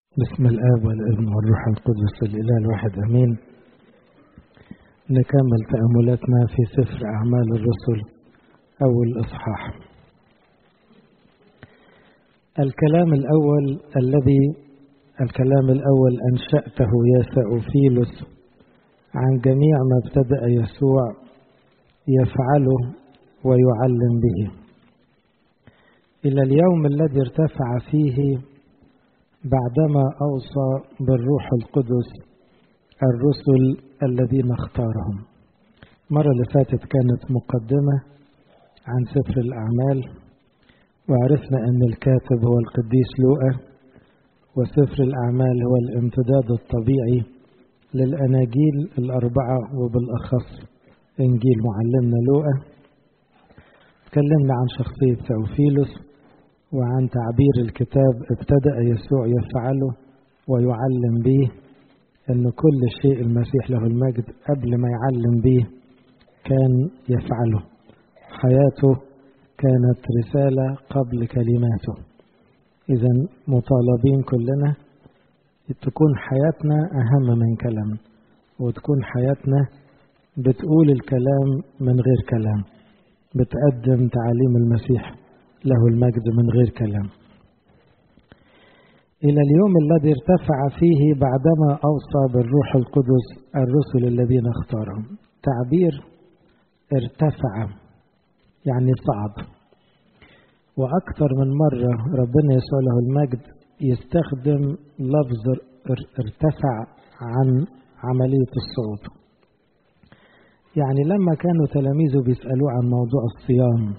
بسم الآب والابن والروح القدس الإله الواحد أمين نكمل تأملاتنا في سفر أعمال الرسل أول إصحاح الكلام الأول الذي الكلام الأول أنشأته يا سأوفيلوس عن جميع ما ابتدأ يسوع يفعله ويعلم به إلى اليوم الذي ارتفع فيه بعدما أوصى بالروح القدس الرسل الذين اختارهم مرة اللي فاتت كانت مقدمة عن سفر الأعمال وعرفنا أن الكاتب هو القديس لوقا وسفر الأعمال هو الامتداد الطبيعي للأناجيل الأربعة وبالأخص إنجيل معلمنا لوقا تكلمنا عن شخصية سوفيلوس وعن تعبير الكتاب ابتدأ يسوع يفعله ويعلم به أن كل شيء المسيح له المجد قبل ما يعلم به كان يفعله حياته كانت رسالة قبل كلماته إذا مطالبين كلنا تكون حياتنا أهم من كلام وتكون حياتنا بتقول الكلام من غير كلام بتقدم تعاليم المسيح له المجد من غير كلام إلى اليوم الذي ارتفع فيه بعدما أوصى بالروح القدس الرسل الذين اختارهم تعبير ارتفع يعني صعد وأكثر من مرة ربنا يسوع له المجد يستخدم لفظ ارتفع عن عملية الصعود يعني لما كانوا تلاميذه بيسألوه عن موضوع الصيام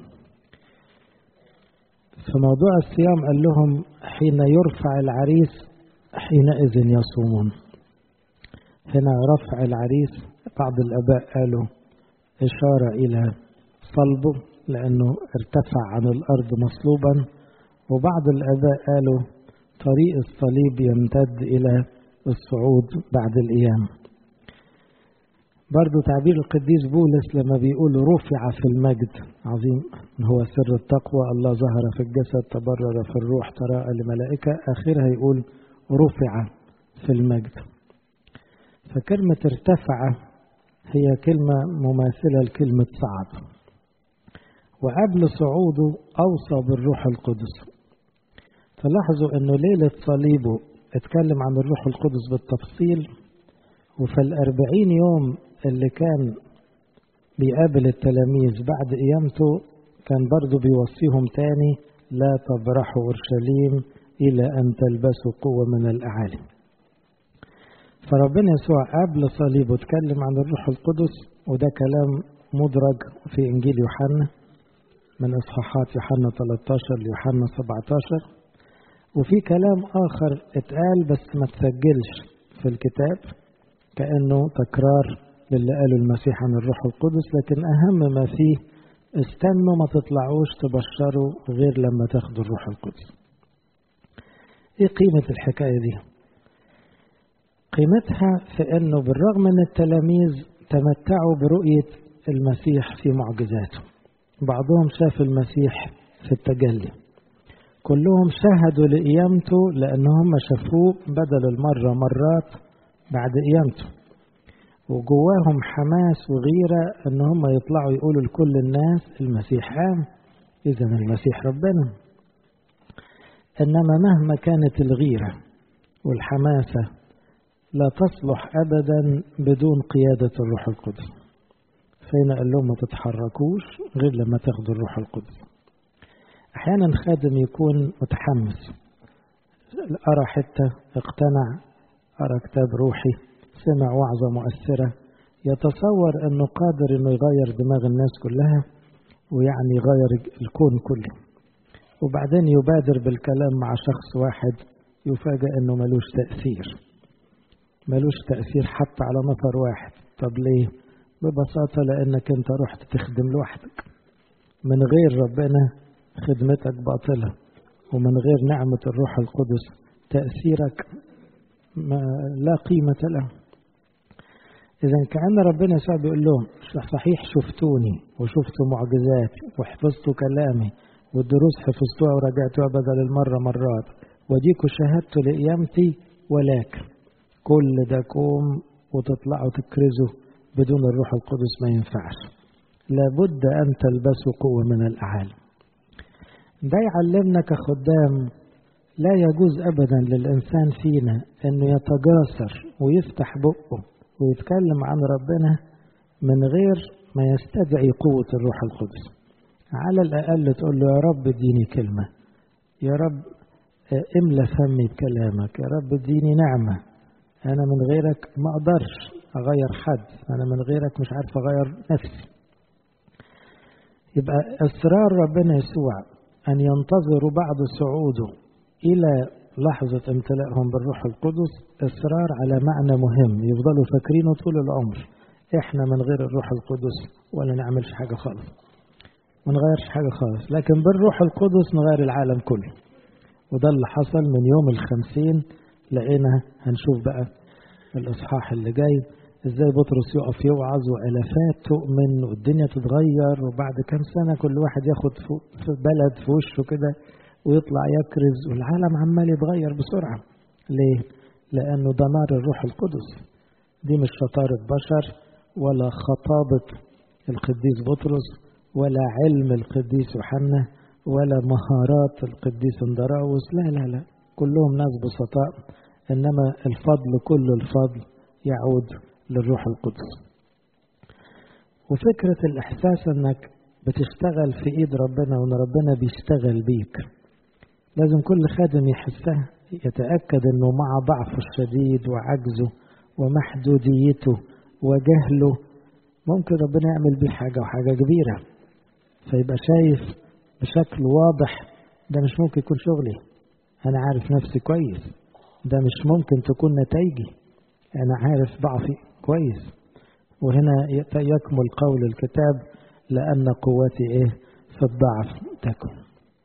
في موضوع الصيام قال لهم حين يرفع العريس حينئذ يصومون هنا رفع العريس بعض الآباء قالوا إشارة إلى صلبه لأنه ارتفع عن الأرض مصلوبا وبعض الآباء قالوا طريق الصليب يمتد إلى الصعود بعد الأيام برضو تعبير القديس بولس لما بيقول رفع في المجد عظيم هو سر التقوى الله ظهر في الجسد تبرر في الروح تراءى لملائكة آخرها يقول رفع في المجد فكلمة ارتفع هي كلمة مماثلة لكلمة صعد وقبل صعوده أوصى بالروح القدس فلاحظوا أنه ليلة صليبه اتكلم عن الروح القدس بالتفصيل وفي الأربعين يوم اللي كان بيقابل التلاميذ بعد قيامته كان برضه بيوصيهم تاني لا تبرحوا أورشليم إلى أن تلبسوا قوة من الأعالي فربنا يسوع قبل صليبه اتكلم عن الروح القدس وده كلام مدرج في إنجيل يوحنا من إصحاحات يوحنا 13 ليوحنا 17 وفي كلام آخر اتقال بس ما تسجلش في الكتاب كأنه تكرار للي قاله المسيح عن الروح القدس لكن أهم ما فيه استنوا ما تطلعوش تبشروا غير لما تاخدوا الروح القدس ايه قيمة الحكاية دي قيمتها في انه بالرغم ان التلاميذ تمتعوا برؤية المسيح في معجزاته بعضهم شاف المسيح في التجلي كلهم شهدوا لقيامته لان هم شافوه بدل المرة مرات بعد قيامته وجواهم حماس وغيرة ان هم يطلعوا يقولوا لكل الناس المسيح قام اذا المسيح ربنا انما مهما كانت الغيرة والحماسة لا تصلح ابدا بدون قيادة الروح القدس فهنا قال لهم ما تتحركوش غير لما تاخدوا الروح القدس احيانا خادم يكون متحمس ارى حتة اقتنع ارى كتاب روحي سمع وعظة مؤثرة يتصور أنه قادر أنه يغير دماغ الناس كلها ويعني يغير الكون كله وبعدين يبادر بالكلام مع شخص واحد يفاجأ أنه ملوش تأثير ملوش تأثير حتى على نفر واحد طب ليه؟ ببساطة لأنك أنت رحت تخدم لوحدك من غير ربنا خدمتك باطلة ومن غير نعمة الروح القدس تأثيرك ما لا قيمة له إذا كأن ربنا يسوع بيقول لهم صحيح شفتوني وشفتوا معجزاتي وحفظتوا كلامي والدروس حفظتوها ورجعتوها بدل المرة مرات وديكوا شهادته لقيامتي ولكن كل ده كوم وتطلعوا تكرزوا بدون الروح القدس ما ينفعش لابد أن تلبسوا قوة من الأعالي ده يعلمنا كخدام لا يجوز أبدا للإنسان فينا أنه يتجاسر ويفتح بقه ويتكلم عن ربنا من غير ما يستدعي قوة الروح القدس على الأقل تقول له يا رب اديني كلمة يا رب املى فمي بكلامك يا رب اديني نعمة أنا من غيرك ما أقدرش أغير حد أنا من غيرك مش عارف أغير نفسي يبقى إصرار ربنا يسوع أن ينتظروا بعد صعوده إلى لحظة امتلائهم بالروح القدس إصرار على معنى مهم يفضلوا فاكرينه طول العمر إحنا من غير الروح القدس ولا نعملش حاجة خالص ما نغيرش حاجة خالص لكن بالروح القدس نغير العالم كله وده اللي حصل من يوم الخمسين لقينا هنشوف بقى الإصحاح اللي جاي ازاي بطرس يقف يوعظ والافات تؤمن والدنيا تتغير وبعد كام سنه كل واحد ياخد في بلد في وشه كده ويطلع يكرز والعالم عمال يتغير بسرعه ليه؟ لانه ده نار الروح القدس دي مش شطاره بشر ولا خطابه القديس بطرس ولا علم القديس يوحنا ولا مهارات القديس اندراوس لا لا لا كلهم ناس بسطاء انما الفضل كل الفضل يعود للروح القدس وفكرة الإحساس أنك بتشتغل في إيد ربنا وأن ربنا بيشتغل بيك لازم كل خادم يحسها يتأكد أنه مع ضعفه الشديد وعجزه ومحدوديته وجهله ممكن ربنا يعمل بيه حاجة وحاجة كبيرة فيبقى شايف بشكل واضح ده مش ممكن يكون شغلي أنا عارف نفسي كويس ده مش ممكن تكون نتائجي أنا عارف ضعفي كويس وهنا يكمل قول الكتاب لأن قوتي إيه في الضعف تكن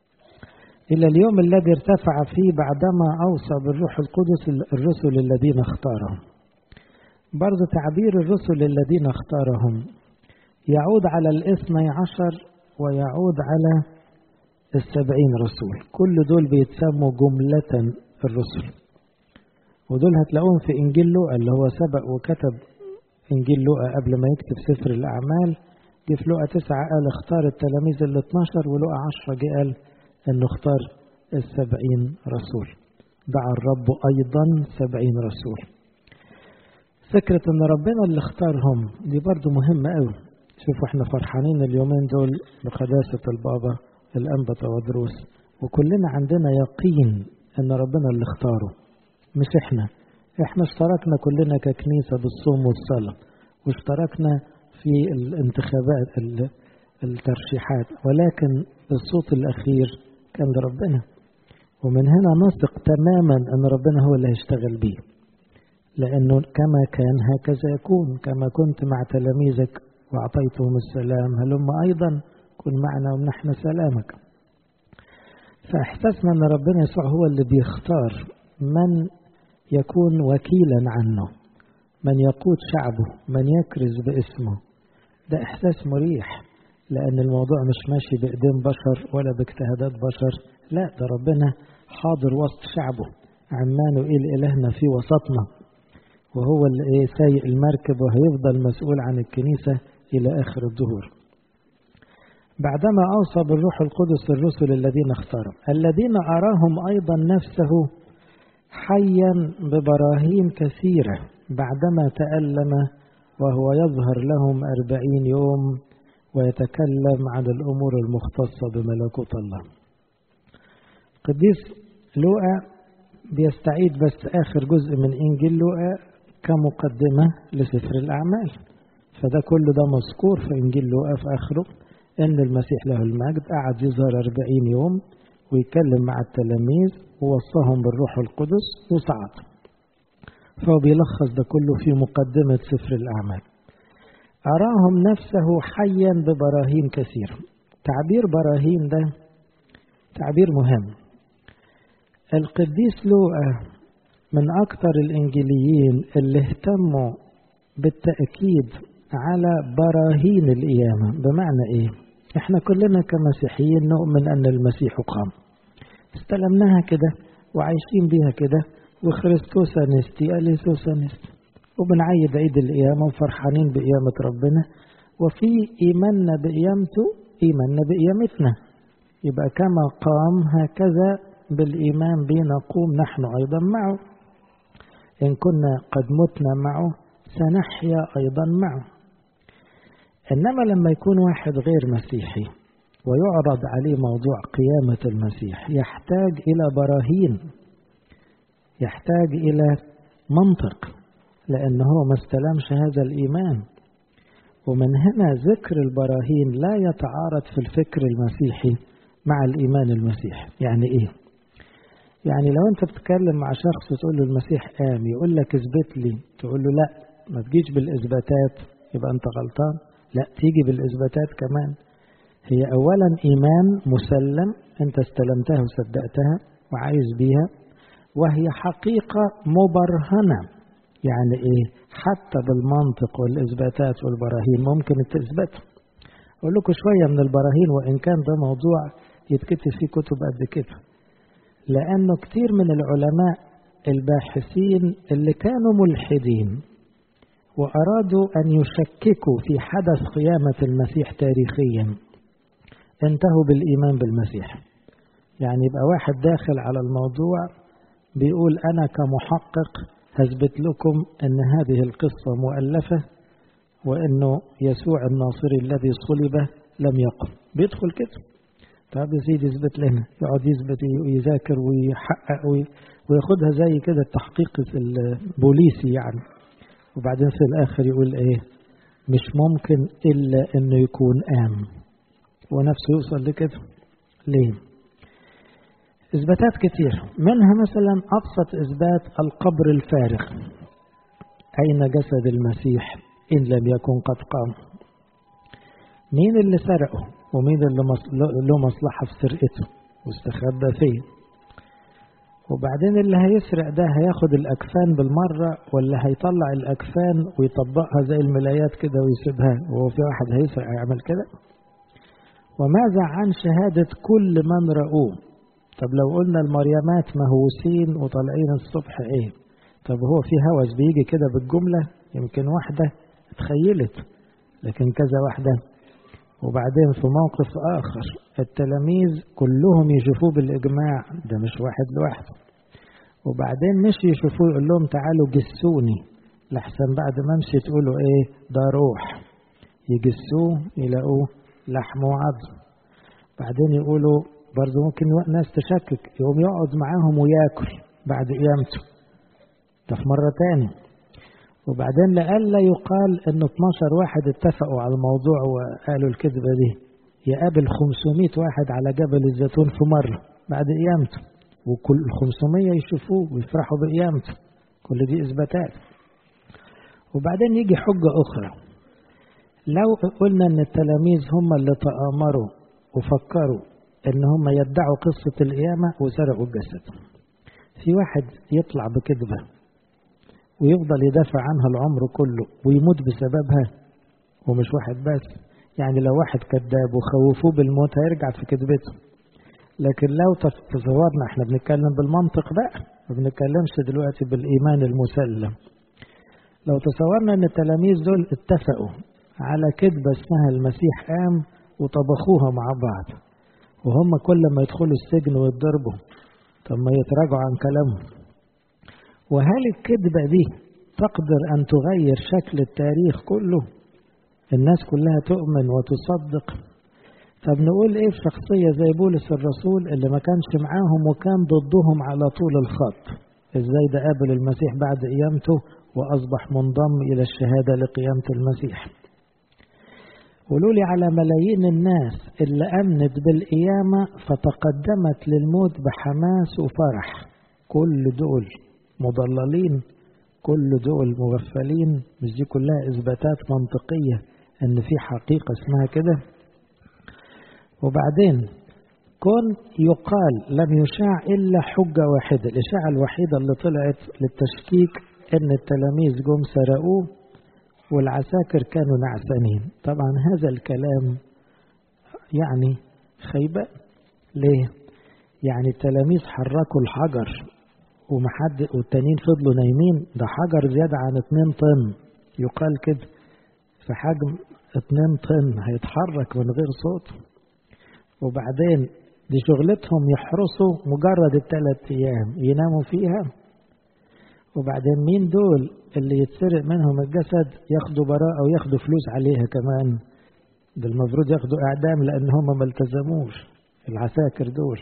إلى اليوم الذي ارتفع فيه بعدما أوصى بالروح القدس الرسل الذين اختارهم برضو تعبير الرسل الذين اختارهم يعود على الاثني عشر ويعود على السبعين رسول كل دول بيتسموا جملة الرسل ودول هتلاقوهم في إنجيل لوقا اللي هو سبق وكتب إنجيل لوقا قبل ما يكتب سفر الأعمال جه في لوقا تسعة قال اختار التلاميذ ال 12 ولوقا عشرة جه قال إنه اختار السبعين رسول دعا الرب أيضا سبعين رسول فكرة إن ربنا اللي اختارهم دي برضو مهمة أوي شوفوا احنا فرحانين اليومين دول بقداسة البابا الأنبا تودروس وكلنا عندنا يقين إن ربنا اللي اختاره مش احنا احنا اشتركنا كلنا ككنيسة بالصوم والصلاة واشتركنا في الانتخابات الترشيحات ولكن الصوت الأخير كان لربنا ومن هنا نثق تماما أن ربنا هو اللي هيشتغل بيه لأنه كما كان هكذا يكون كما كنت مع تلاميذك وأعطيتهم السلام هلم أيضا كن معنا ومنحنا سلامك فإحساسنا أن ربنا يسوع هو اللي بيختار من يكون وكيلا عنه من يقود شعبه من يكرز باسمه ده إحساس مريح لأن الموضوع مش ماشي بإيدين بشر ولا باجتهادات بشر لا ده ربنا حاضر وسط شعبه عمانوئيل إلهنا في وسطنا وهو اللي سايق المركب وهيفضل مسؤول عن الكنيسة إلى آخر الدهور بعدما أوصى بالروح القدس الرسل الذين اختاروا الذين أراهم أيضا نفسه حيا ببراهين كثيرة بعدما تألم وهو يظهر لهم أربعين يوم ويتكلم عن الأمور المختصة بملكوت الله قديس لوقا بيستعيد بس آخر جزء من إنجيل لوقا كمقدمة لسفر الأعمال فده كل ده مذكور في إنجيل لوقا في آخره إن المسيح له المجد قعد يظهر أربعين يوم ويتكلم مع التلاميذ ووصاهم بالروح القدس وصعد فهو بيلخص ده كله في مقدمة سفر الأعمال أراهم نفسه حيا ببراهين كثيرة تعبير براهين ده تعبير مهم القديس لوقا من أكثر الإنجيليين اللي اهتموا بالتأكيد على براهين القيامة بمعنى إيه؟ إحنا كلنا كمسيحيين نؤمن أن المسيح قام استلمناها كده وعايشين بيها كده وخريستوسا نستي أليسوسا نستي وبنعيد عيد القيامة وفرحانين بقيامة ربنا وفي إيماننا بقيامته إيماننا بقيامتنا يبقى كما قام هكذا بالإيمان به نقوم نحن أيضا معه إن كنا قد متنا معه سنحيا أيضا معه إنما لما يكون واحد غير مسيحي ويعرض عليه موضوع قيامة المسيح يحتاج إلى براهين يحتاج إلى منطق لأنه هو ما استلمش هذا الإيمان ومن هنا ذكر البراهين لا يتعارض في الفكر المسيحي مع الإيمان المسيحي يعني إيه؟ يعني لو أنت بتتكلم مع شخص تقول له المسيح قام يقول لك اثبت لي تقول له لا ما تجيش بالإثباتات يبقى أنت غلطان لا تيجي بالإثباتات كمان هي أولا إيمان مسلم أنت استلمتها وصدقتها وعايز بيها وهي حقيقة مبرهنة يعني إيه حتى بالمنطق والإثباتات والبراهين ممكن تثبتها أقول لكم شوية من البراهين وإن كان ده موضوع يتكتب فيه كتب قد كده لأنه كتير من العلماء الباحثين اللي كانوا ملحدين وأرادوا أن يشككوا في حدث قيامة المسيح تاريخيا انتهوا بالإيمان بالمسيح يعني يبقى واحد داخل على الموضوع بيقول أنا كمحقق هثبت لكم أن هذه القصة مؤلفة وأنه يسوع الناصري الذي صلب لم يقم بيدخل كده طب يا سيدي اثبت لنا يقعد يثبت ويذاكر ويحقق وياخدها زي كده التحقيق البوليسي يعني وبعدين في الآخر يقول إيه مش ممكن إلا إنه يكون قام ونفسه يوصل لكده ليه إثباتات كتير منها مثلا أبسط إثبات القبر الفارغ أين جسد المسيح إن لم يكن قد قام مين اللي سرقه ومين اللي له مصلحة في سرقته واستخبى فيه وبعدين اللي هيسرق ده هياخد الأكفان بالمرة ولا هيطلع الأكفان ويطبقها زي الملايات كده ويسيبها وهو في واحد هيسرق هيعمل كده وماذا عن شهادة كل من رأوه طب لو قلنا المريمات مهووسين وطالعين الصبح ايه طب هو في هوس بيجي كده بالجملة يمكن واحدة اتخيلت لكن كذا واحدة وبعدين في موقف آخر التلاميذ كلهم يشوفوه بالإجماع ده مش واحد لوحده وبعدين مش يشوفوه يقول لهم تعالوا جسوني لحسن بعد ما امشي تقولوا ايه ده روح يجسوه يلاقوه لحم وعظم بعدين يقولوا برضه ممكن ناس تشكك يقوم يقعد معاهم وياكل بعد قيامته ده في مرة تاني وبعدين لألا يقال إن 12 واحد اتفقوا على الموضوع وقالوا الكذبة دي يقابل 500 واحد على جبل الزيتون في مرة بعد قيامته وكل 500 يشوفوه ويفرحوا بقيامته كل دي إثباتات وبعدين يجي حجة أخرى لو قلنا إن التلاميذ هم اللي تآمروا وفكروا إن هم يدعوا قصة القيامة وسرقوا الجسد في واحد يطلع بكذبة ويفضل يدافع عنها العمر كله ويموت بسببها ومش واحد بس يعني لو واحد كذاب وخوفوه بالموت هيرجع في كذبته لكن لو تصورنا احنا بنتكلم بالمنطق بقى ما بنتكلمش دلوقتي بالإيمان المسلم لو تصورنا ان التلاميذ دول اتفقوا على كذبة اسمها المسيح قام وطبخوها مع بعض وهم كل ما يدخلوا السجن ويتضربوا طب ما يتراجعوا عن كلامهم وهل الكذبة دي تقدر أن تغير شكل التاريخ كله الناس كلها تؤمن وتصدق طب نقول ايه في شخصية زي بولس الرسول اللي ما كانش معاهم وكان ضدهم على طول الخط ازاي ده قابل المسيح بعد قيامته واصبح منضم الى الشهادة لقيامة المسيح قولوا لي على ملايين الناس اللي امنت بالقيامة فتقدمت للموت بحماس وفرح كل دول مضللين كل دول مغفلين مش دي كلها اثباتات منطقية ان في حقيقة اسمها كده وبعدين كون يقال لم يشاع إلا حجة واحدة الإشاعة الوحيدة اللي طلعت للتشكيك أن التلاميذ جم سرقوه والعساكر كانوا نعسانين طبعا هذا الكلام يعني خيبة ليه؟ يعني التلاميذ حركوا الحجر ومحد والتانيين فضلوا نايمين ده حجر زيادة عن 2 طن يقال كده في حجم 2 طن هيتحرك من غير صوت وبعدين دي شغلتهم يحرسوا مجرد الثلاث ايام يناموا فيها وبعدين مين دول اللي يتسرق منهم الجسد ياخدوا براءة وياخدوا فلوس عليها كمان ده المفروض ياخدوا اعدام لان هم ما التزموش العساكر دول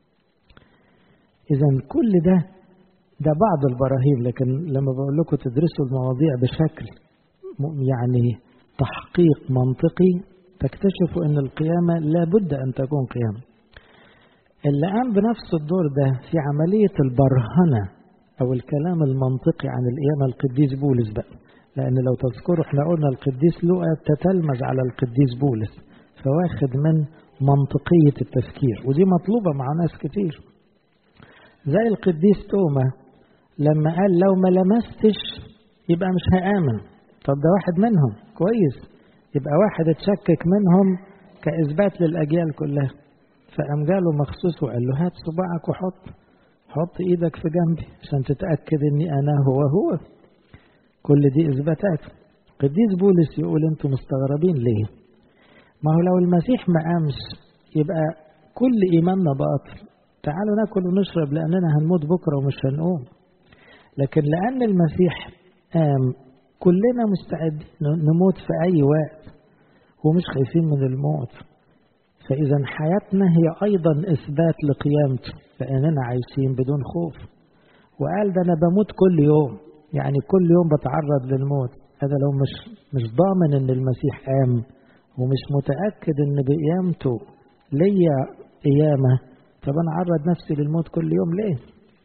اذا كل ده ده بعض البراهين لكن لما بقول لكم تدرسوا المواضيع بشكل يعني تحقيق منطقي تكتشفوا ان القيامه لابد ان تكون قيامه اللي قام بنفس الدور ده في عمليه البرهنه او الكلام المنطقي عن القيامه القديس بولس بقى لان لو تذكروا احنا قلنا القديس لوقا تتلمذ على القديس بولس فواخد من منطقيه التفكير ودي مطلوبه مع ناس كتير زي القديس توما لما قال لو ما لمستش يبقى مش هآمن طب ده واحد منهم كويس يبقى واحد اتشكك منهم كإثبات للأجيال كلها فقام جاله مخصوص وقال له هات صباعك وحط حط ايدك في جنبي عشان تتأكد اني انا هو هو كل دي اثباتات قديس بولس يقول انتم مستغربين ليه ما هو لو المسيح ما قامش يبقى كل ايماننا باطل تعالوا ناكل ونشرب لاننا هنموت بكره ومش هنقوم لكن لان المسيح قام كلنا مستعدين نموت في اي وقت ومش خايفين من الموت فاذا حياتنا هي ايضا اثبات لقيامته لاننا عايشين بدون خوف وقال ده انا بموت كل يوم يعني كل يوم بتعرض للموت انا لو مش مش ضامن ان المسيح قام ومش متاكد ان بقيامته ليا قيامه طب انا اعرض نفسي للموت كل يوم ليه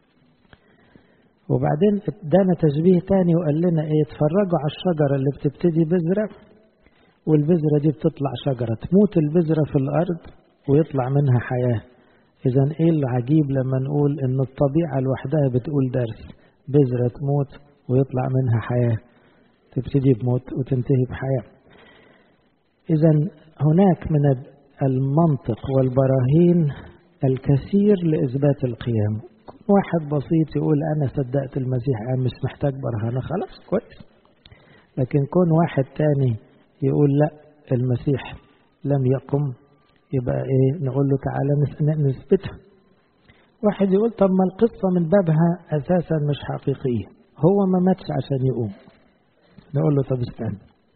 وبعدين ادانا تشبيه تاني وقال لنا ايه اتفرجوا على الشجره اللي بتبتدي بذره والبذره دي بتطلع شجره تموت البذره في الارض ويطلع منها حياه اذا ايه العجيب لما نقول ان الطبيعه لوحدها بتقول درس بذره تموت ويطلع منها حياه تبتدي بموت وتنتهي بحياه اذا هناك من المنطق والبراهين الكثير لإثبات القيام واحد بسيط يقول أنا صدقت المسيح أنا مش محتاج برهنة خلاص كويس لكن كون واحد تاني يقول لا المسيح لم يقم يبقى ايه نقول له تعالى نثبتها واحد يقول طب ما القصة من بابها أساسا مش حقيقية هو ما ماتش عشان يقوم نقول له طب استنى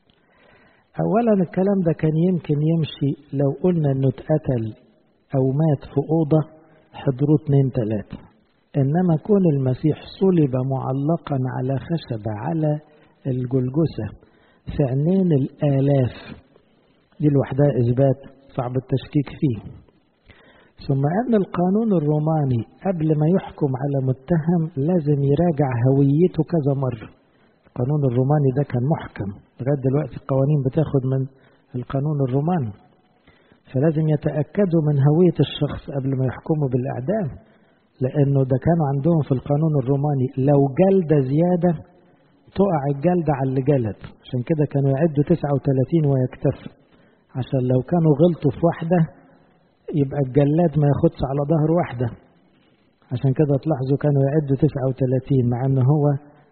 أولا الكلام ده كان يمكن يمشي لو قلنا إنه اتقتل أو مات في أوضة حضروه اتنين تلاتة إنما كون المسيح صلب معلقا على خشبة على الجلجسة في عينين الآلاف دي لوحدها إثبات صعب التشكيك فيه ثم أن القانون الروماني قبل ما يحكم على متهم لازم يراجع هويته كذا مرة القانون الروماني ده كان محكم لغاية دلوقتي القوانين بتاخد من القانون الروماني فلازم يتأكدوا من هوية الشخص قبل ما يحكموا بالإعدام لأنه ده كانوا عندهم في القانون الروماني لو جلدة زيادة تقع الجلدة على اللي جلد عشان كده كانوا يعدوا 39 ويكتفوا عشان لو كانوا غلطوا في واحدة يبقى الجلاد ما ياخدش على ظهر واحدة عشان كده تلاحظوا كانوا يعدوا 39 مع ان هو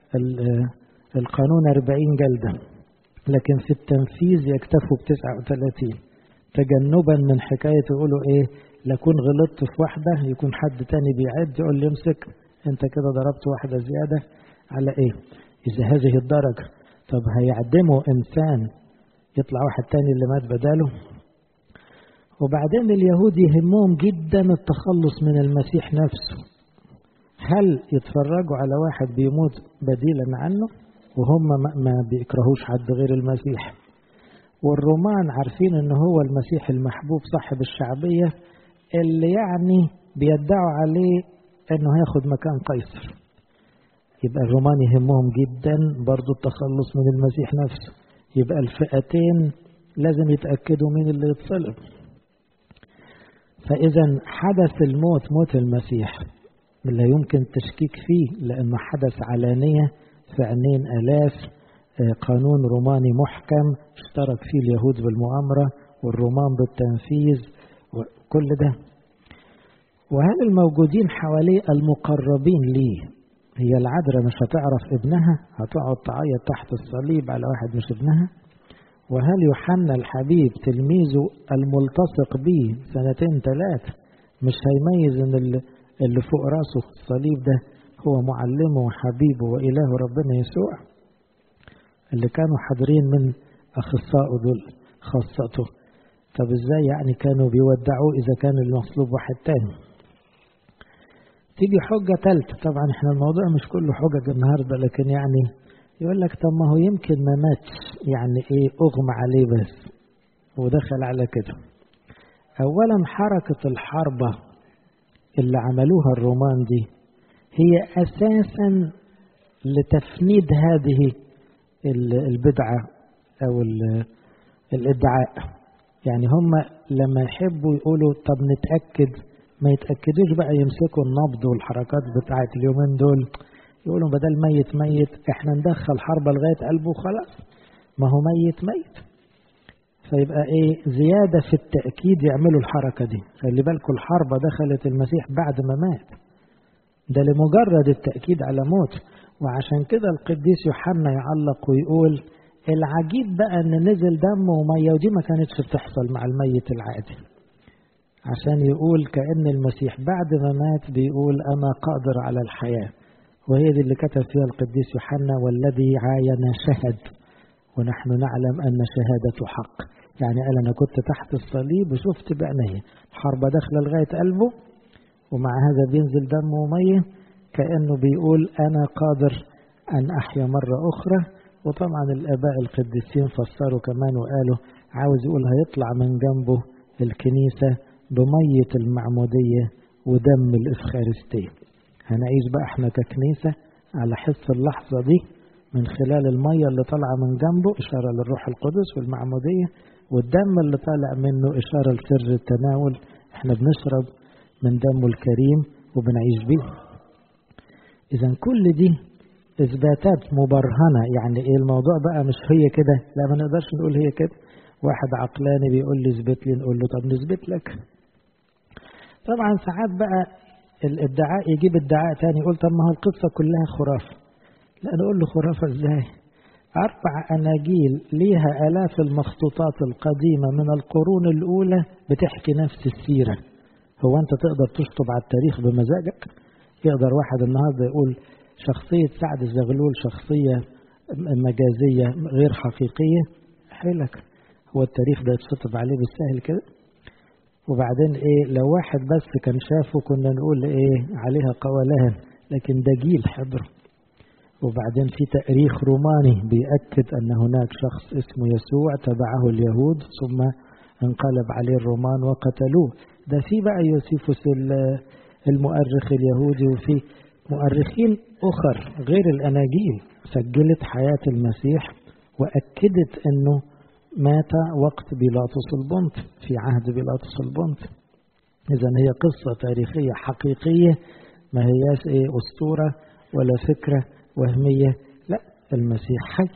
القانون 40 جلدة لكن في التنفيذ يكتفوا ب 39 تجنبا من حكاية يقولوا ايه لكون غلطت في واحدة يكون حد تاني بيعد يقول لي امسك انت كده ضربت واحدة زيادة على ايه اذا هذه الدرجة طب هيعدموا انسان يطلع واحد تاني اللي مات بداله وبعدين اليهود يهمهم جدا التخلص من المسيح نفسه هل يتفرجوا على واحد بيموت بديلا عنه وهم ما بيكرهوش حد غير المسيح والرومان عارفين ان هو المسيح المحبوب صاحب الشعبية اللي يعني بيدعوا عليه انه هياخد مكان قيصر يبقى الرومان يهمهم جدا برضو التخلص من المسيح نفسه يبقى الفئتين لازم يتأكدوا مين اللي يتصلب فإذا حدث الموت موت المسيح لا يمكن التشكيك فيه لأنه حدث علانية في عينين آلاف قانون روماني محكم اشترك فيه اليهود بالمؤامرة والرومان بالتنفيذ وكل ده وهل الموجودين حواليه المقربين ليه هي العذراء مش هتعرف ابنها هتقعد تعيط تحت الصليب على واحد مش ابنها وهل يوحنا الحبيب تلميذه الملتصق به سنتين ثلاثة مش هيميز ان اللي فوق راسه الصليب ده هو معلمه وحبيبه وإله ربنا يسوع اللي كانوا حاضرين من أخصائه دول خاصته طب ازاي يعني كانوا بيودعوه إذا كان المصلوب واحد تاني تيجي حجة تالتة طبعا احنا الموضوع مش كله حجج النهاردة لكن يعني يقول لك طب ما هو يمكن ما ماتش يعني ايه اغمى عليه بس ودخل على كده اولا حركة الحربة اللي عملوها الرومان دي هي اساسا لتفنيد هذه البدعة او الادعاء يعني هم لما يحبوا يقولوا طب نتأكد ما يتأكدوش بقى يمسكوا النبض والحركات بتاعت اليومين دول يقولوا بدل ميت ميت احنا ندخل حربة لغاية قلبه خلاص ما هو ميت ميت فيبقى ايه زيادة في التأكيد يعملوا الحركة دي خلي بالكم الحربة دخلت المسيح بعد ما مات ده لمجرد التأكيد على موت وعشان كده القديس يوحنا يعلق ويقول العجيب بقى ان نزل دم ومية ودي ما كانتش بتحصل مع الميت العادي عشان يقول كأن المسيح بعد ما مات بيقول أنا قادر على الحياة وهي دي اللي كتب فيها القديس يوحنا والذي عاين شهد ونحن نعلم أن شهادته حق يعني قال أنا كنت تحت الصليب وشفت بعيني حربة داخلة لغاية قلبه ومع هذا بينزل دم ومية كأنه بيقول أنا قادر أن أحيا مرة أخرى وطبعا الآباء القديسين فسروا كمان وقالوا عاوز يقول هيطلع من جنبه الكنيسة بمية المعمودية ودم الإفخارستية هنعيش بقى احنا ككنيسة على حس اللحظة دي من خلال المية اللي طالعة من جنبه إشارة للروح القدس والمعمودية والدم اللي طالع منه إشارة لسر التناول احنا بنشرب من دمه الكريم وبنعيش بيه إذا كل دي إثباتات مبرهنة يعني إيه الموضوع بقى مش هي كده لا ما نقدرش نقول هي كده واحد عقلاني بيقول لي اثبت لي نقول له طب نثبت لك طبعا ساعات بقى الادعاء يجيب ادعاء تاني يقول طب ما هو القصة كلها خرافة لا نقول له خرافة ازاي أربع أناجيل ليها آلاف المخطوطات القديمة من القرون الأولى بتحكي نفس السيرة هو أنت تقدر تشطب على التاريخ بمزاجك يقدر واحد النهاردة يقول شخصية سعد الزغلول شخصية مجازية غير حقيقية حيلك هو التاريخ ده يتشطب عليه بالسهل كده وبعدين ايه لو واحد بس كان شافه كنا نقول ايه عليها قولان لكن ده جيل حضر وبعدين في تاريخ روماني بيأكد أن هناك شخص اسمه يسوع تبعه اليهود ثم انقلب عليه الرومان وقتلوه ده في بقى يوسيفوس المؤرخ اليهودي وفي مؤرخين أخر غير الأناجيل سجلت حياة المسيح وأكدت أنه مات وقت بيلاطس البنط في عهد بيلاطس البنط إذا هي قصة تاريخية حقيقية ما هياش إيه أسطورة ولا فكرة وهمية لا المسيح حي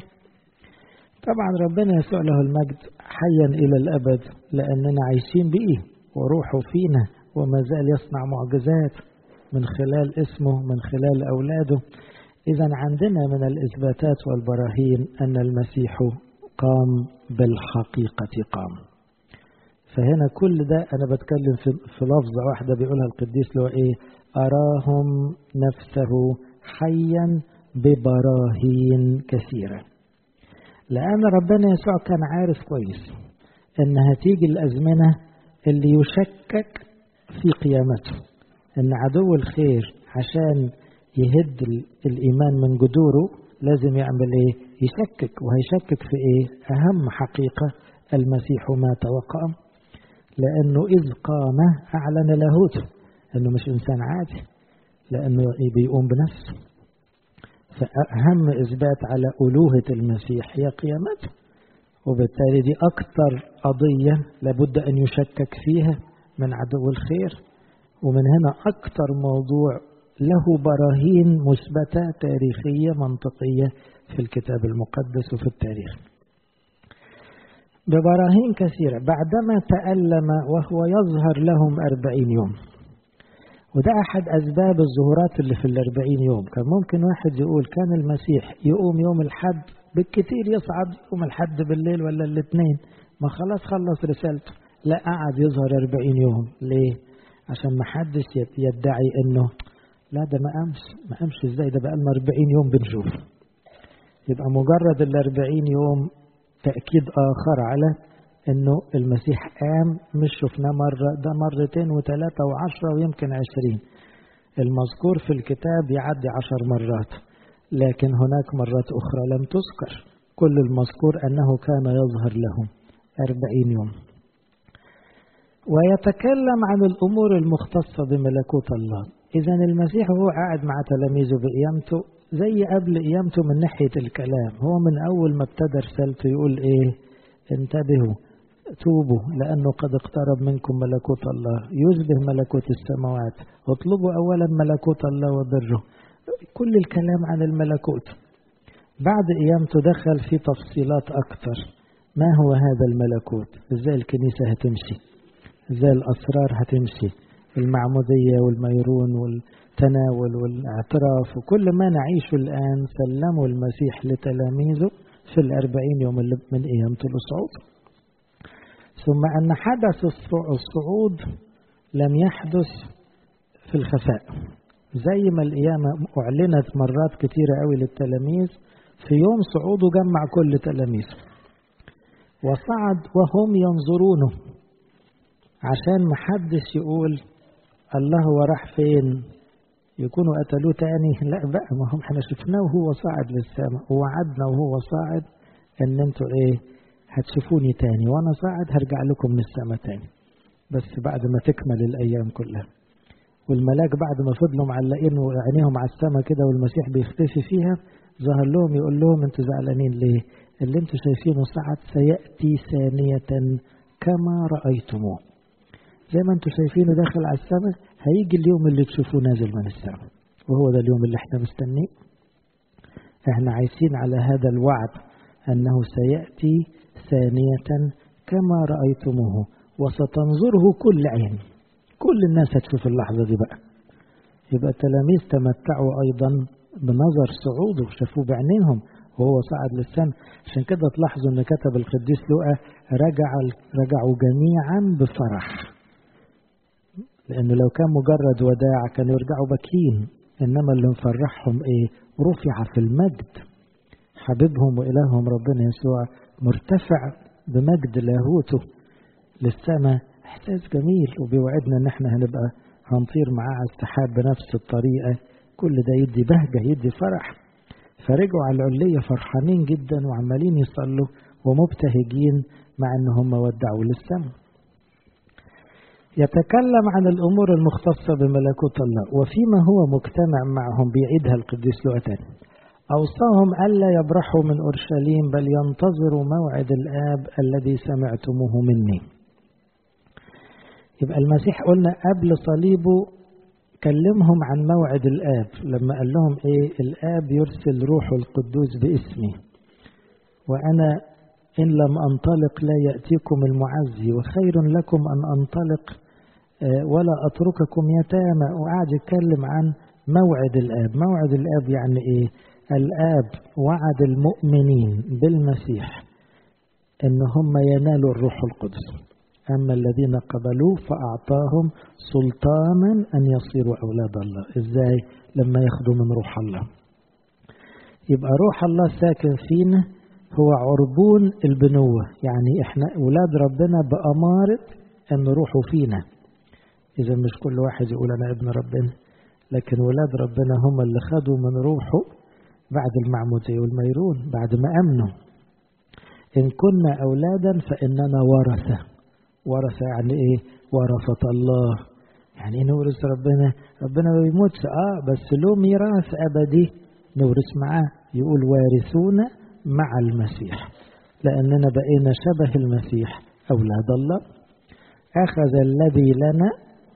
طبعا ربنا يسوع له المجد حيا إلى الأبد لأننا عايشين بإيه وروحه فينا وما زال يصنع معجزات من خلال اسمه من خلال أولاده إذا عندنا من الإثباتات والبراهين أن المسيح قام بالحقيقة قام فهنا كل ده أنا بتكلم في, في لفظة واحدة بيقولها القديس اللي هو إيه أراهم نفسه حيا ببراهين كثيرة لأن ربنا يسوع كان عارف كويس إن هتيجي الأزمنة اللي يشكك في قيامته إن عدو الخير عشان يهد الإيمان من جذوره لازم يعمل إيه؟ يشكك وهيشكك في إيه؟ أهم حقيقة المسيح مات وقام لأنه إذ قام أعلن لاهوته إنه مش إنسان عادي لأنه بيقوم بنفسه فأهم إثبات على ألوهة المسيح هي قيامته وبالتالي دي أكثر قضية لابد أن يشكك فيها من عدو الخير ومن هنا أكثر موضوع له براهين مثبتة تاريخية منطقية في الكتاب المقدس وفي التاريخ ببراهين كثيرة بعدما تألم وهو يظهر لهم أربعين يوم وده أحد أسباب الظهورات اللي في الأربعين يوم كان ممكن واحد يقول كان المسيح يقوم يوم الحد بالكثير يصعد يوم الحد بالليل ولا الاثنين ما خلاص خلص رسالته لا قعد يظهر أربعين يوم ليه عشان ما حدش يدعي انه لا ده ما قامش ما قامش ازاي ده بقى لنا 40 يوم بنشوف يبقى مجرد ال 40 يوم تأكيد آخر على انه المسيح قام مش شفناه مرة ده مرتين وثلاثة وعشرة ويمكن عشرين المذكور في الكتاب يعدي عشر مرات لكن هناك مرات أخرى لم تذكر كل المذكور أنه كان يظهر لهم أربعين يوم ويتكلم عن الأمور المختصة بملكوت الله إذا المسيح هو قاعد مع تلاميذه بقيامته زي قبل قيامته من ناحية الكلام هو من أول ما ابتدى رسالته يقول إيه انتبهوا توبوا لأنه قد اقترب منكم ملكوت الله يشبه ملكوت السماوات اطلبوا أولا ملكوت الله وبره كل الكلام عن الملكوت بعد قيامته دخل في تفصيلات أكثر ما هو هذا الملكوت ازاي الكنيسة هتمشي ازاي الأسرار هتمشي المعمودية والميرون والتناول والاعتراف وكل ما نعيشه الآن سلموا المسيح لتلاميذه في الأربعين يوم اللي من قيامته للصعود ثم أن حدث الصعود لم يحدث في الخفاء زي ما القيامة أعلنت مرات كتيرة قوي للتلاميذ في يوم صعوده جمع كل تلاميذه وصعد وهم ينظرونه عشان محدش يقول الله هو راح فين يكونوا قتلوه تاني لا بقى ما هم احنا شفناه وهو صاعد للسماء ووعدنا وهو صاعد ان انتوا ايه هتشوفوني تاني وانا صاعد هرجع لكم من السماء تاني بس بعد ما تكمل الايام كلها والملاك بعد ما فضلوا معلقين عينيهم على السماء كده والمسيح بيختفي فيها ظهر لهم يقول لهم انتوا زعلانين ليه اللي انتوا شايفينه صعد سيأتي ثانية كما رأيتموه زي ما انتوا شايفينه داخل على السماء هيجي اليوم اللي تشوفوه نازل من السماء وهو ده اليوم اللي احنا مستنيه احنا عايشين على هذا الوعد انه سيأتي ثانية كما رأيتموه وستنظره كل عين كل الناس هتشوف اللحظة دي بقى يبقى التلاميذ تمتعوا أيضا بنظر صعوده شافوه بعينيهم وهو صعد للسماء عشان كده تلاحظوا ان كتب القديس لوقا رجع رجعوا جميعا بفرح لانه لو كان مجرد وداع كانوا يرجعوا باكين انما اللي مفرحهم ايه رفع في المجد حبيبهم والههم ربنا يسوع مرتفع بمجد لاهوته للسماء احساس جميل وبيوعدنا ان احنا هنبقى هنطير معاه على السحاب بنفس الطريقه كل ده يدي بهجه يدي فرح فرجعوا على العلية فرحانين جدا وعمالين يصلوا ومبتهجين مع ان هم ودعوا للسماء يتكلم عن الأمور المختصة بملكوت الله وفيما هو مجتمع معهم بيعيدها القديس لوقتان أوصاهم ألا يبرحوا من أورشليم بل ينتظروا موعد الآب الذي سمعتموه مني يبقى المسيح قلنا قبل صليبه كلمهم عن موعد الآب لما قال لهم إيه الآب يرسل روحه القدوس باسمي وأنا إن لم أنطلق لا يأتيكم المعزي وخير لكم أن أنطلق ولا أترككم يتامى وقعد يتكلم عن موعد الآب موعد الآب يعني إيه الآب وعد المؤمنين بالمسيح إن هم ينالوا الروح القدس أما الذين قبلوه فأعطاهم سلطانا أن يصيروا أولاد الله إزاي لما ياخدوا من روح الله يبقى روح الله ساكن فينا هو عربون البنوة يعني إحنا أولاد ربنا بأمارة أن روحه فينا إذا مش كل واحد يقول أنا ابن ربنا لكن ولاد ربنا هم اللي خدوا من روحه بعد المعمودية والميرون بعد ما أمنوا إن كنا أولادا فإننا ورثة ورثة يعني إيه ورثة الله يعني إيه نورث ربنا ربنا ما بيموتش آه بس له ميراث أبدي نورث معاه يقول وارثون مع المسيح لأننا بقينا شبه المسيح أولاد الله أخذ الذي لنا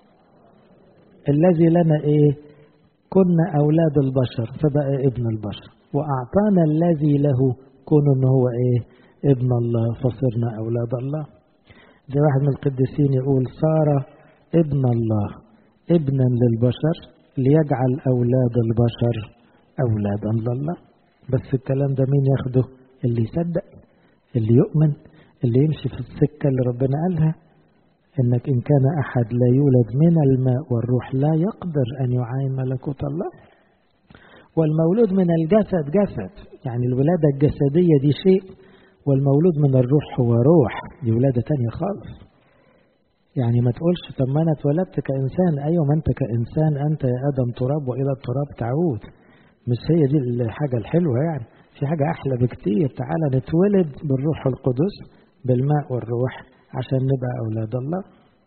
الذي لنا إيه كنا أولاد البشر فبقى ابن البشر وأعطانا الذي له كون إن هو إيه ابن الله فصرنا أولاد الله زي واحد من القديسين يقول صار ابن الله ابنا للبشر ليجعل أولاد البشر أولادا لله بس الكلام ده مين ياخده اللي يصدق اللي يؤمن اللي يمشي في السكة اللي ربنا قالها إنك إن كان أحد لا يولد من الماء والروح لا يقدر أن يعاين ملكوت الله والمولود من الجسد جسد يعني الولادة الجسدية دي شيء والمولود من الروح هو روح دي ولادة تانية خالص يعني ما تقولش طب ما أنا اتولدت كإنسان أيوة ما أنت كإنسان أنت يا آدم تراب وإلى التراب تعود مش هي دي الحاجة الحلوة يعني في حاجة أحلى بكتير تعالى نتولد بالروح القدس بالماء والروح عشان نبقى أولاد الله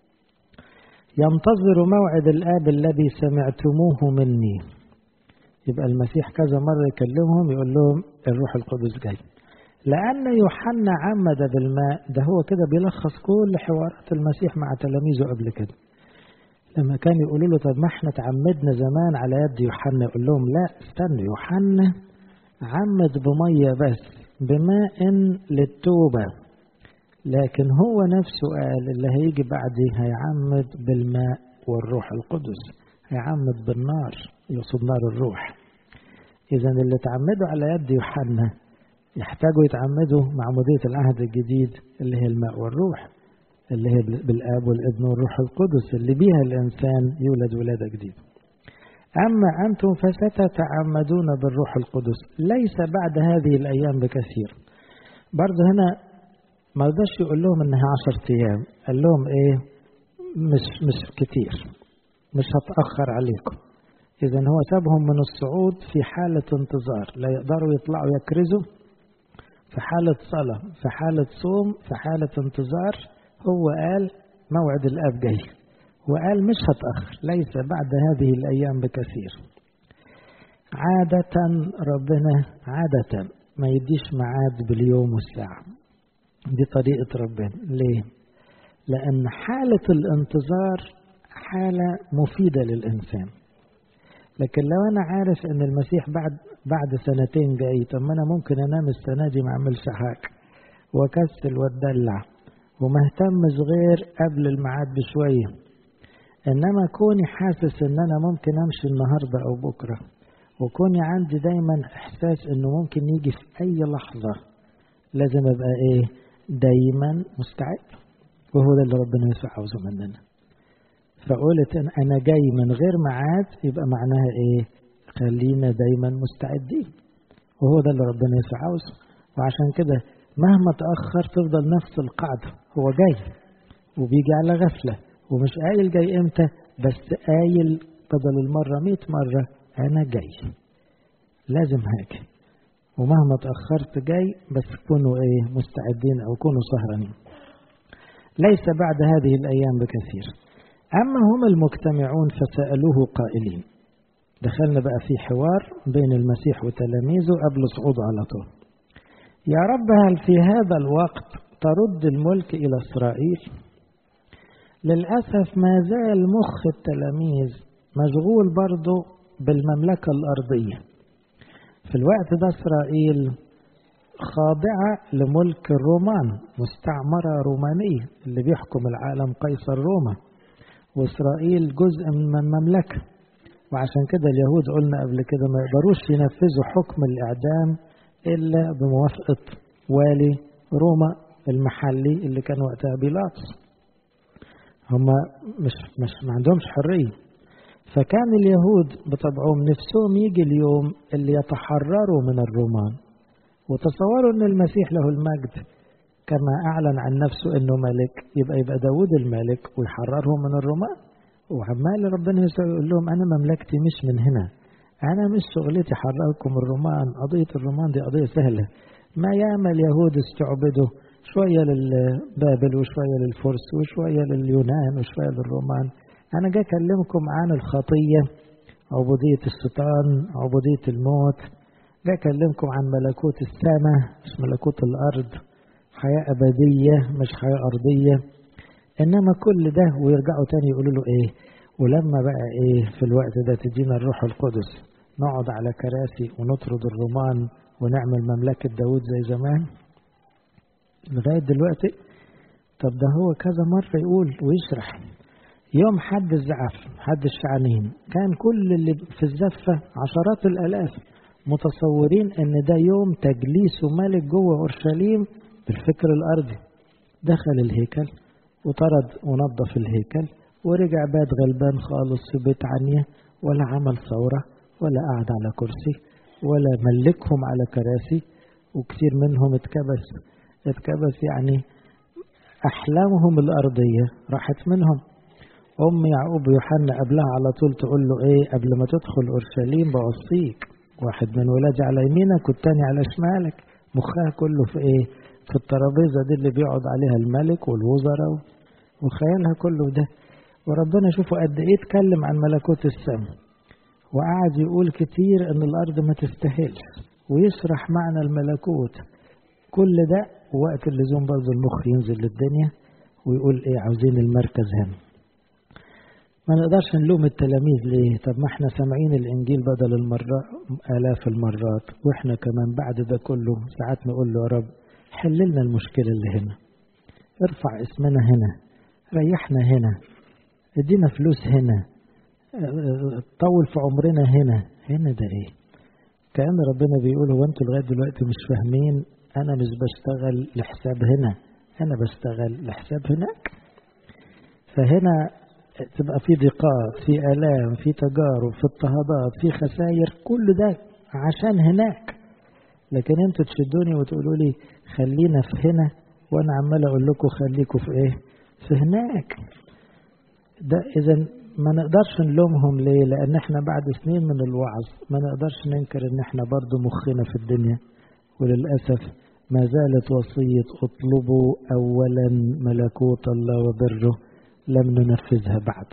ينتظر موعد الآب الذي سمعتموه مني يبقى المسيح كذا مرة يكلمهم يقول لهم الروح القدس جاي لأن يوحنا عمد بالماء ده هو كده بيلخص كل حوارات المسيح مع تلاميذه قبل كده لما كان يقولوا له طب ما احنا تعمدنا زمان على يد يوحنا يقول لهم لا استنوا يوحنا عمد بمية بس بماء للتوبة لكن هو نفسه قال اللي هيجي بعدي هيعمد بالماء والروح القدس هيعمد بالنار يقصد نار الروح إذا اللي تعمدوا على يد يوحنا يحتاجوا يتعمدوا معمودية العهد الجديد اللي هي الماء والروح اللي هي بالآب والابن والروح القدس اللي بيها الإنسان يولد ولادة جديدة أما أنتم فستتعمدون بالروح القدس ليس بعد هذه الأيام بكثير برضه هنا ما رضاش يقول لهم إنها عشرة أيام قال لهم إيه مش مش كتير مش هتأخر عليكم إذا هو سابهم من الصعود في حالة انتظار لا يقدروا يطلعوا يكرزوا في حالة صلاة في حالة صوم في حالة انتظار هو قال موعد الآب جاي وقال مش هتأخر ليس بعد هذه الأيام بكثير عادة ربنا عادة ما يديش ميعاد باليوم والساعة دي طريقة ربنا ليه؟ لأن حالة الانتظار حالة مفيدة للإنسان لكن لو أنا عارف أن المسيح بعد بعد سنتين جاي طب ما أنا ممكن أنام السنة دي ما أعملش حاجة وأكسل وأتدلع وما اهتمش غير قبل الميعاد بشوية إنما كوني حاسس إن أنا ممكن أمشي النهاردة أو بكرة وكوني عندي دايما إحساس إنه ممكن يجي في أي لحظة لازم أبقى إيه دايما مستعد وهو ده اللي ربنا يسوع عاوزه مننا فقولت إن أنا جاي من غير ميعاد يبقى معناها إيه خلينا دايما مستعدين وهو ده اللي ربنا يسوع عاوزه وعشان كده مهما تأخر تفضل نفس القاعدة هو جاي وبيجي على غفلة ومش قايل جاي امتى بس قايل بدل المرة مئة مرة أنا جاي لازم هاجي ومهما تأخرت جاي بس كونوا إيه مستعدين أو كونوا سهرانين ليس بعد هذه الأيام بكثير أما هم المجتمعون فسألوه قائلين دخلنا بقى في حوار بين المسيح وتلاميذه قبل صعوده على طول يا رب هل في هذا الوقت ترد الملك إلى إسرائيل للأسف ما زال مخ التلاميذ مشغول برضه بالمملكة الأرضية في الوقت ده إسرائيل خاضعة لملك الرومان مستعمرة رومانية اللي بيحكم العالم قيصر روما وإسرائيل جزء من المملكة وعشان كده اليهود قلنا قبل كده ما يقدروش ينفذوا حكم الإعدام إلا بموافقة والي روما المحلي اللي كان وقتها بيلاطس هم مش مش ما عندهمش حرية فكان اليهود بطبعهم نفسهم يجي اليوم اللي يتحرروا من الرومان وتصوروا ان المسيح له المجد كما اعلن عن نفسه انه ملك يبقى يبقى داود الملك ويحررهم من الرومان وعمال ربنا يسوع يقول لهم انا مملكتي مش من هنا انا مش شغلتي حرركم الرومان قضيه الرومان دي قضيه سهله ما ياما اليهود استعبدوا شويه للبابل وشويه للفرس وشويه لليونان وشويه للرومان انا جاي اكلمكم عن الخطيه عبوديه الشيطان عبوديه الموت جاي اكلمكم عن ملكوت السماء مش ملكوت الارض حياه ابديه مش حياه ارضيه انما كل ده ويرجعوا تاني يقولوا له ايه ولما بقى ايه في الوقت ده تدينا الروح القدس نقعد على كراسي ونطرد الرومان ونعمل مملكة داود زي زمان لغاية دلوقتي طب ده هو كذا مرة يقول ويشرح يوم حد الزعف حد الشعنين كان كل اللي في الزفة عشرات الآلاف متصورين ان ده يوم تجليس ملك جوه اورشليم بالفكر الارضي دخل الهيكل وطرد ونظف الهيكل ورجع بات غلبان خالص في بيت عنيا ولا عمل ثورة ولا قعد على كرسي ولا ملكهم على كراسي وكثير منهم اتكبس اتكبس يعني أحلامهم الأرضية راحت منهم أم يعقوب ويوحنا قبلها على طول تقول له إيه قبل ما تدخل أورشليم بوصيك واحد من ولادي على يمينك والتاني على شمالك مخها كله في إيه في الترابيزة دي اللي بيقعد عليها الملك والوزراء وخيالها كله ده وربنا شوفوا قد إيه اتكلم عن ملكوت السماء وقعد يقول كتير إن الأرض ما تستاهلش ويشرح معنى الملكوت كل ده وقت اللزوم برضه المخ ينزل للدنيا ويقول ايه عاوزين المركز هنا ما نقدرش نلوم التلاميذ ليه طب ما احنا سامعين الانجيل بدل المرة الاف المرات واحنا كمان بعد ده كله ساعات نقول له يا رب حل لنا المشكلة اللي هنا ارفع اسمنا هنا ريحنا هنا ادينا فلوس هنا طول في عمرنا هنا هنا ده ايه كأن ربنا بيقول هو انتوا لغاية دلوقتي مش فاهمين أنا مش بشتغل لحساب هنا أنا بشتغل لحساب هناك فهنا تبقى في ضيقات في آلام في تجارب في اضطهادات في خسائر كل ده عشان هناك لكن انتوا تشدوني وتقولوا لي خلينا في هنا وانا عمال اقول لكم خليكم في ايه في هناك ده اذا ما نقدرش نلومهم ليه لان احنا بعد سنين من الوعظ ما نقدرش ننكر ان احنا برضو مخنا في الدنيا وللأسف ما زالت وصية اطلبوا أولا ملكوت الله وبره لم ننفذها بعد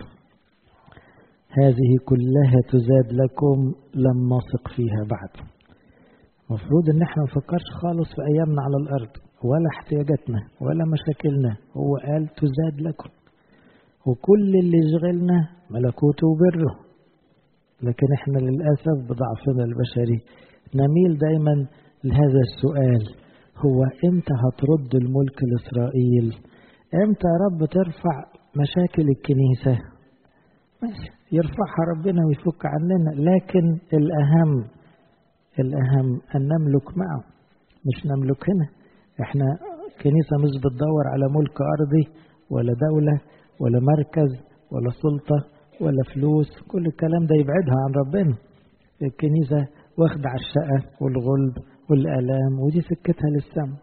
هذه كلها تزاد لكم لم نثق فيها بعد المفروض ان احنا نفكرش خالص في ايامنا على الارض ولا احتياجاتنا ولا مشاكلنا هو قال تزاد لكم وكل اللي يشغلنا ملكوته وبره لكن احنا للاسف بضعفنا البشري نميل دايما لهذا السؤال هو امتى هترد الملك لاسرائيل امتى يا رب ترفع مشاكل الكنيسة ماشي يرفعها ربنا ويفك عننا لكن الأهم الأهم أن نملك معه مش نملك هنا احنا كنيسة مش بتدور على ملك أرضي ولا دولة ولا مركز ولا سلطة ولا فلوس كل الكلام ده يبعدها عن ربنا الكنيسة واخدة على الشقة والغلب والآلام ودي سكتها للسم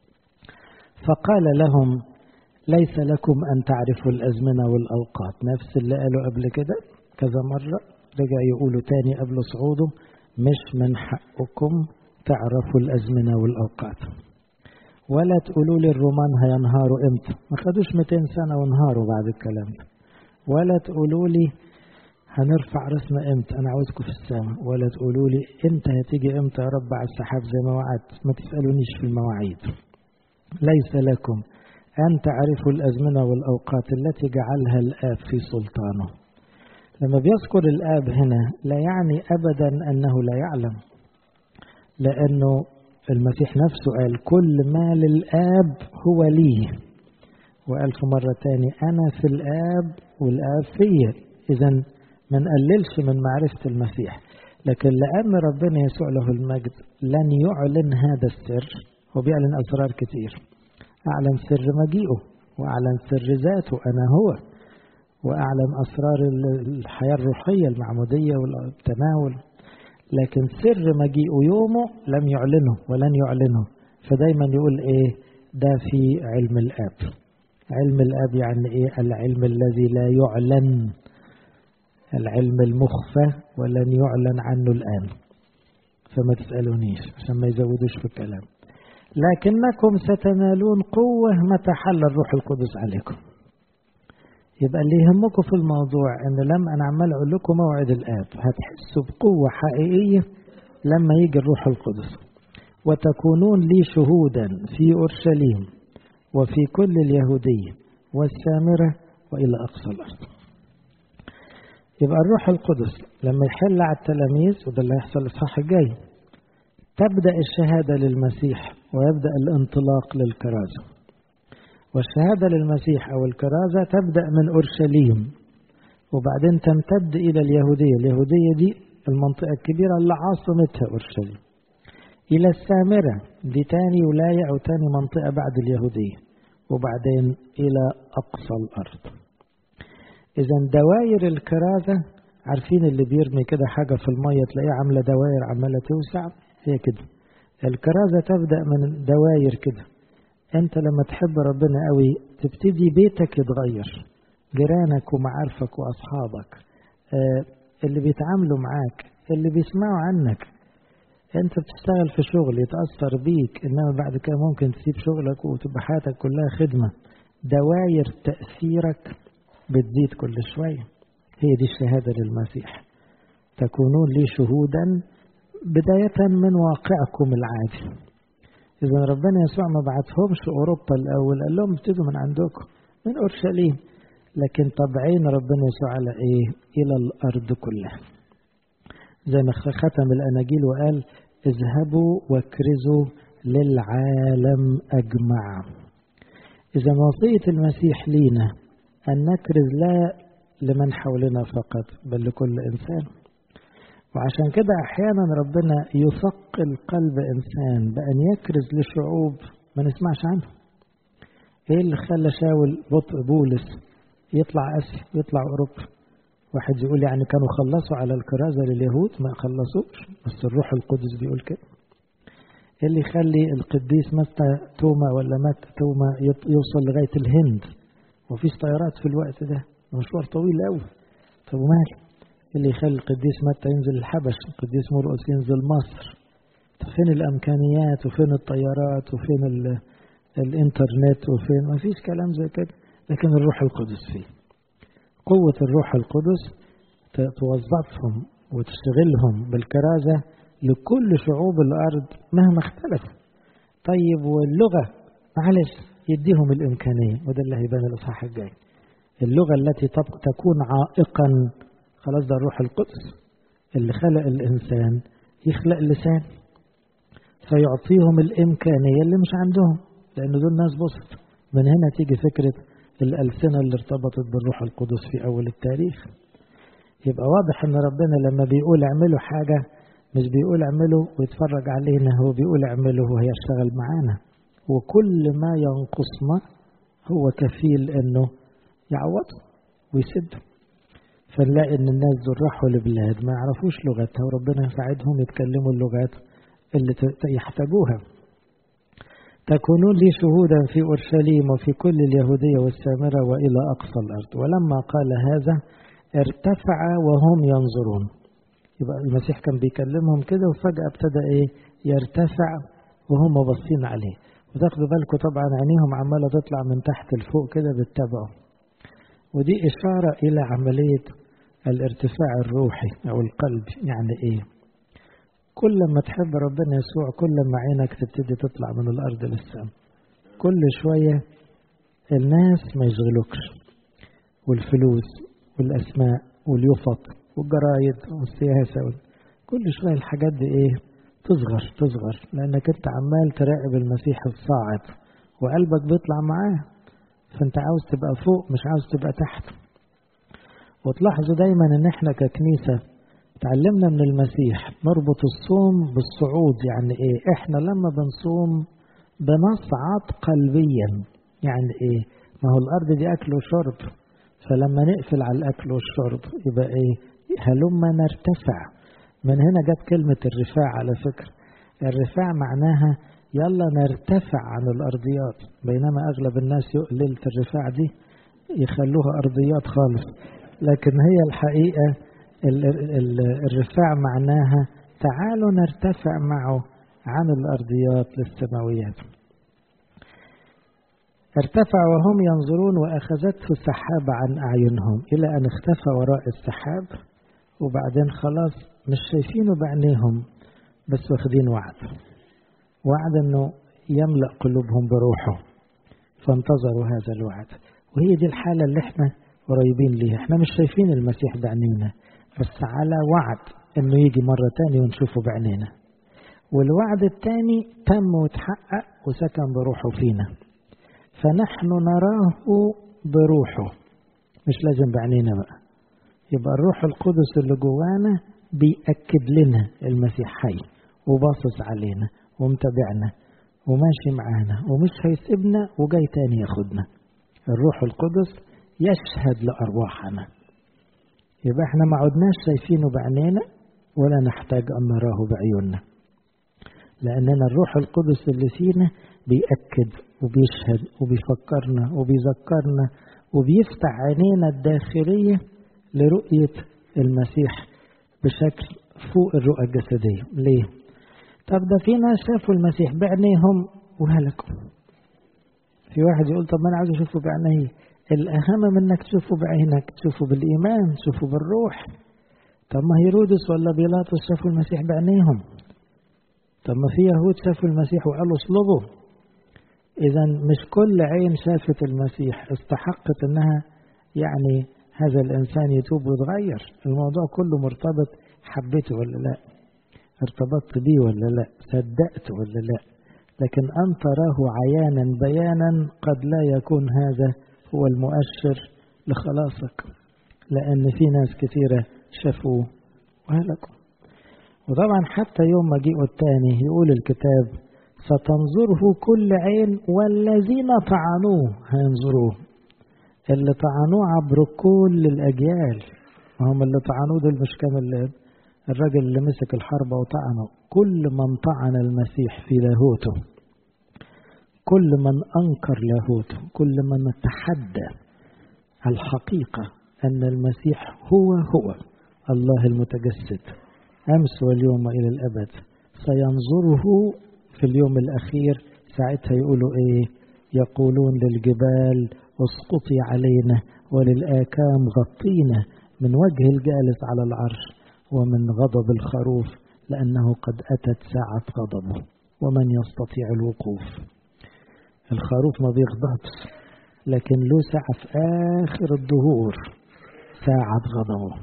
فقال لهم ليس لكم أن تعرفوا الأزمنة والأوقات نفس اللي قالوا قبل كده كذا مرة رجع يقولوا تاني قبل صعوده مش من حقكم تعرفوا الأزمنة والأوقات ولا تقولوا لي الرومان هينهاروا امتى ما خدوش 200 سنة وانهاروا بعد الكلام ده ولا تقولوا لي هنرفع راسنا امتى انا عاوزكم في السماء ولا تقولوا لي انت هتيجي امتى يا رب على السحاب زي ما وعدت ما تسالونيش في المواعيد ليس لكم ان تعرفوا الازمنه والاوقات التي جعلها الاب في سلطانه لما بيذكر الاب هنا لا يعني ابدا انه لا يعلم لانه المسيح نفسه قال كل ما للاب هو لي وقال في مرة تاني أنا في الآب والآب فيا إذا ما نقللش من معرفة المسيح لكن لأن ربنا يسوع له المجد لن يعلن هذا السر هو بيعلن أسرار كتير أعلن سر مجيئه وأعلن سر ذاته أنا هو وأعلن أسرار الحياة الروحية المعمودية والتناول لكن سر مجيئه يومه لم يعلنه ولن يعلنه فدايما يقول إيه ده في علم الآب علم الآب يعني إيه العلم الذي لا يعلن العلم المخفى ولن يعلن عنه الآن فما تسألونيش عشان ما يزودوش في الكلام لكنكم ستنالون قوة متى حل الروح القدس عليكم يبقى اللي يهمكم في الموضوع ان لما انا عمال اقول لكم موعد الاب هتحسوا بقوة حقيقية لما يجي الروح القدس وتكونون لي شهودا في اورشليم وفي كل اليهودية والسامرة والى اقصى الارض يبقى الروح القدس لما يحل على التلاميذ وده اللي هيحصل الإصحاح الجاي تبدأ الشهادة للمسيح ويبدأ الانطلاق للكرازة والشهادة للمسيح أو الكرازة تبدأ من أورشليم وبعدين تمتد إلى اليهودية اليهودية دي المنطقة الكبيرة اللي عاصمتها أورشليم إلى السامرة دي تاني ولاية أو تاني منطقة بعد اليهودية وبعدين إلى أقصى الأرض إذا دوائر الكرازة عارفين اللي بيرمي كده حاجة في المية تلاقيها عاملة دوائر عمالة توسع هي كده الكرازة تبدأ من دوائر كده أنت لما تحب ربنا قوي تبتدي بيتك يتغير جيرانك ومعارفك وأصحابك آه اللي بيتعاملوا معاك اللي بيسمعوا عنك انت بتشتغل في شغل يتأثر بيك انما بعد كده ممكن تسيب شغلك وتبقى حياتك كلها خدمة دواير تأثيرك بتزيد كل شوية هي دي الشهادة للمسيح تكونون لي شهودا بداية من واقعكم العادي إذا ربنا يسوع ما بعتهمش أوروبا الأول قال لهم ابتدوا من عندكم من أورشليم لكن طبعين ربنا يسوع على إيه إلى الأرض كلها زي ما ختم الأناجيل وقال اذهبوا واكرزوا للعالم أجمع إذا وصية المسيح لينا أن نكرز لا لمن حولنا فقط بل لكل إنسان وعشان كده أحيانا ربنا يثقل قلب إنسان بأن يكرز لشعوب ما نسمعش عنه إيه اللي خلى شاول بطء بولس يطلع آسيا يطلع أوروبا واحد يقول يعني كانوا خلصوا على الكرازة لليهود ما خلصوش بس الروح القدس بيقول كده إيه اللي يخلي القديس متى توما ولا متى توما يوصل لغاية الهند ومفيش طيارات في الوقت ده مشوار طويل قوي طب ومال اللي يخلي القديس متى ينزل الحبش القديس مرقس ينزل مصر فين الامكانيات وفين الطيارات وفين ال الانترنت وفين ما فيش كلام زي كده لكن الروح القدس فيه قوة الروح القدس توظفهم وتشتغلهم بالكرازة لكل شعوب الأرض مهما اختلفوا طيب واللغة معلش يديهم الإمكانية وده اللي هيبان الإصحاح الجاي اللغة التي تكون عائقا خلاص ده الروح القدس اللي خلق الإنسان يخلق لسان فيعطيهم الإمكانية اللي مش عندهم لأن دول ناس بسط من هنا تيجي فكرة الألسنة اللي ارتبطت بالروح القدس في أول التاريخ يبقى واضح أن ربنا لما بيقول اعملوا حاجة مش بيقول اعملوا ويتفرج علينا هو بيقول اعملوا وهيشتغل معانا وكل ما ينقصنا هو كفيل انه يعوضه ويسده فنلاقي ان الناس دول راحوا لبلاد ما يعرفوش لغتها وربنا يساعدهم يتكلموا اللغات اللي يحتاجوها تكونون لي شهودا في اورشليم وفي كل اليهوديه والسامره والى اقصى الارض ولما قال هذا ارتفع وهم ينظرون يبقى المسيح كان بيكلمهم كده وفجاه ابتدى ايه يرتفع وهم باصين عليه وتاخدوا بالكم طبعا عينيهم عماله تطلع من تحت لفوق كده بتتابعه ودي اشاره الى عمليه الارتفاع الروحي او القلب يعني ايه كل ما تحب ربنا يسوع كل ما عينك تبتدي تطلع من الارض للسماء كل شويه الناس ما يشغلوكش والفلوس والاسماء واليفط والجرايد والسياسه كل شويه الحاجات دي ايه تصغر تصغر لانك انت عمال تراقب المسيح الصاعد وقلبك بيطلع معاه فانت عاوز تبقى فوق مش عاوز تبقى تحت وتلاحظوا دايما ان احنا ككنيسه تعلمنا من المسيح نربط الصوم بالصعود يعني ايه احنا لما بنصوم بنصعد قلبيا يعني ايه ما هو الارض دي اكل وشرب فلما نقفل على الاكل والشرب يبقى ايه هلما نرتفع من هنا جت كلمة الرفاع على فكرة الرفاع معناها يلا نرتفع عن الأرضيات بينما أغلب الناس ليلة الرفاع دي يخلوها أرضيات خالص لكن هي الحقيقة الرفاع معناها تعالوا نرتفع معه عن الأرضيات للسماويات ارتفع وهم ينظرون وأخذته السحاب عن أعينهم إلى أن اختفى وراء السحاب وبعدين خلاص مش شايفينه بعينيهم بس واخدين وعد وعد انه يملأ قلوبهم بروحه فانتظروا هذا الوعد وهي دي الحالة اللي احنا قريبين ليها احنا مش شايفين المسيح بعينينا بس على وعد انه يجي مرة تاني ونشوفه بعينينا والوعد التاني تم وتحقق وسكن بروحه فينا فنحن نراه بروحه مش لازم بعينينا بقى يبقى الروح القدس اللي جوانا بيأكد لنا المسيح حي وباصص علينا ومتابعنا وماشي معانا ومش هيسيبنا وجاي تاني ياخدنا الروح القدس يشهد لأرواحنا يبقى احنا ما عدناش شايفينه بعينينا ولا نحتاج أن نراه بعيوننا لأننا الروح القدس اللي فينا بيأكد وبيشهد وبيفكرنا وبيذكرنا وبيفتح عينينا الداخلية لرؤية المسيح بشكل فوق الرؤى الجسدية ليه؟ طب ده في ناس شافوا المسيح بعينيهم وهلكوا في واحد يقول طب ما انا عاوز اشوفه بعيني الاهم من انك تشوفه بعينك تشوفه بالايمان تشوفه بالروح طب ما هيرودس ولا بيلاطس شافوا المسيح بعينيهم طب ما في يهود شافوا المسيح وقالوا اصلبوا اذا مش كل عين شافت المسيح استحقت انها يعني هذا الانسان يتوب ويتغير الموضوع كله مرتبط حبيته ولا لا ارتبطت بيه ولا لا صدقت ولا لا لكن أن تراه عيانا بيانا قد لا يكون هذا هو المؤشر لخلاصك لأن في ناس كثيرة شافوه وهلكوا وطبعا حتى يوم مجيئه الثاني يقول الكتاب ستنظره كل عين والذين طعنوه هينظروه اللي طعنوه عبر كل الأجيال هم اللي طعنوه دول مش كام الراجل اللي مسك الحربة وطعنه كل من طعن المسيح في لاهوته كل من أنكر لاهوته كل من تحدى الحقيقة أن المسيح هو هو الله المتجسد أمس واليوم إلى الأبد سينظره في اليوم الأخير ساعتها يقولوا إيه يقولون للجبال اسقطي علينا وللآكام غطينا من وجه الجالس على العرش ومن غضب الخروف لأنه قد أتت ساعة غضبه ومن يستطيع الوقوف الخروف ما بيغضبش لكن له ساعة في آخر الدهور ساعة غضبه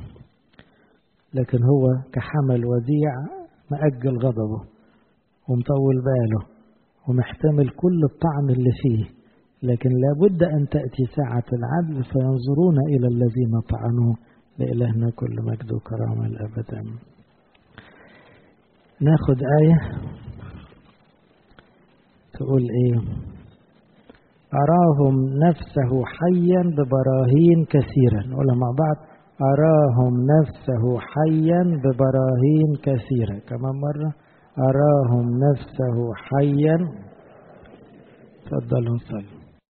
لكن هو كحمل وديع مأجل غضبه ومطول باله ومحتمل كل الطعن اللي فيه لكن لابد أن تأتي ساعة العدل فينظرون إلى الذين طعنوه لإلهنا كل مجد وكرامة الأبد ناخد آية تقول إيه أراهم نفسه حيا ببراهين كثيرا نقولها مع بعض أراهم نفسه حيا ببراهين كثيرة كمان مرة أراهم نفسه حيا تفضلوا نصلي